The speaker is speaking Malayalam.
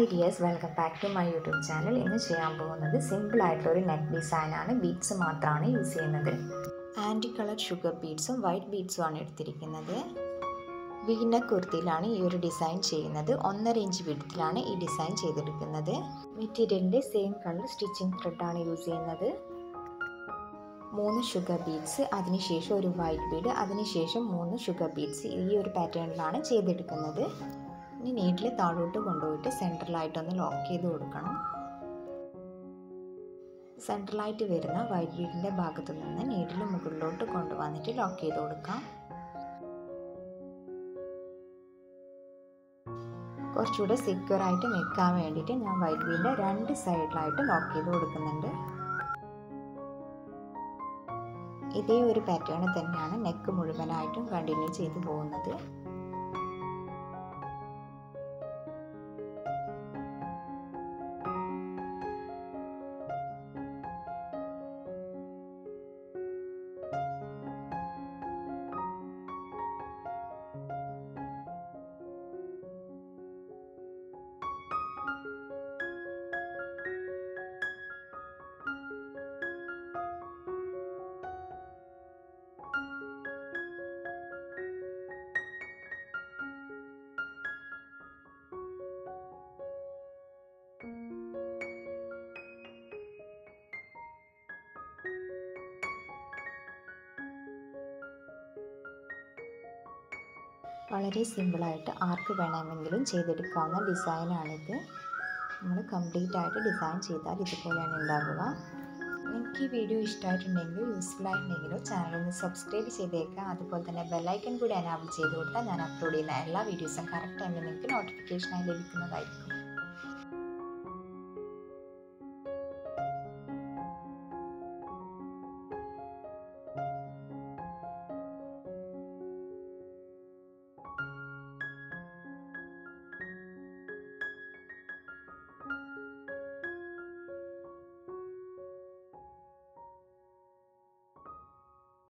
hi dears welcome back to my YouTube channel ഇന്ന് ചെയ്യാൻ പോകുന്നത് സിമ്പിൾ ആയിട്ടുള്ള ഒരു നെക്ക് ഡിസൈനാണ് ബീഡ്സ് മാത്രമാണ് യൂസ് ചെയ്യുന്നത് ആൻറ്റി കളർ ഷുഗർ ബീഡ്സും വൈറ്റ് ബീഡ്സും ആണ് എടുത്തിരിക്കുന്നത് വീന കുർത്തിയിലാണ് ഈ ഒരു ഡിസൈൻ ചെയ്യുന്നത് ഒന്നര ഇഞ്ച് വിടത്തിലാണ് ഈ ഡിസൈൻ ചെയ്തെടുക്കുന്നത് മെറ്റീരിയലിൻ്റെ സെയിം കളർ സ്റ്റിച്ചിങ് ത്രെഡാണ് യൂസ് ചെയ്യുന്നത് മൂന്ന് ഷുഗർ ബീഡ്സ് അതിനുശേഷം ഒരു വൈറ്റ് ബീഡ് അതിനുശേഷം മൂന്ന് ഷുഗർ ബീഡ്സ് ഈ ഒരു പാറ്റേണിലാണ് ചെയ്തെടുക്കുന്നത് ഇനി നീഡിൽ താഴോട്ട് കൊണ്ടുപോയിട്ട് സെൻട്രലായിട്ടൊന്ന് ലോക്ക് ചെയ്ത് കൊടുക്കണം സെൻട്രലായിട്ട് വരുന്ന വൈറ്റ് ബീഡിൻ്റെ ഭാഗത്തു നിന്ന് നീഡിൽ മുകളിലോട്ട് കൊണ്ടുവന്നിട്ട് ലോക്ക് ചെയ്ത് കൊടുക്കാം കുറച്ചുകൂടെ സെക്യൂർ ആയിട്ട് നിൽക്കാൻ വേണ്ടിയിട്ട് ഞാൻ വൈറ്റ് ബീഡിൻ്റെ രണ്ട് സൈഡിലായിട്ട് ലോക്ക് ചെയ്ത് കൊടുക്കുന്നുണ്ട് ഇതേ ഒരു പാറ്റേൺ തന്നെയാണ് നെക്ക് മുഴുവനായിട്ടും കണ്ടിന്യൂ ചെയ്തു പോകുന്നത് വളരെ സിമ്പിളായിട്ട് ആർക്ക് വേണമെങ്കിലും ചെയ്തെടുക്കാവുന്ന ഡിസൈനാണിത് നമ്മൾ കംപ്ലീറ്റ് ആയിട്ട് ഡിസൈൻ ചെയ്താൽ ഇതുപോലെയാണ് ഉണ്ടാവുക നിങ്ങൾക്ക് ഈ വീഡിയോ ഇഷ്ടമായിട്ടുണ്ടെങ്കിലോ യൂസ്ഫുൾ ആയിട്ടുണ്ടെങ്കിലോ ചാനൽ ഒന്ന് സബ്സ്ക്രൈബ് ചെയ്തേക്കുക അതുപോലെ തന്നെ ബെല്ലൈക്കൺ കൂടി എനാബിൾ ചെയ്ത് കൊടുത്താൽ ഞാൻ അപ്ലോഡ് ചെയ്യുന്ന എല്ലാ വീഡിയോസും കറക്റ്റ് ടൈമിൽ നിങ്ങൾക്ക് നോട്ടിഫിക്കേഷനായി ലഭിക്കുന്നതായിരിക്കും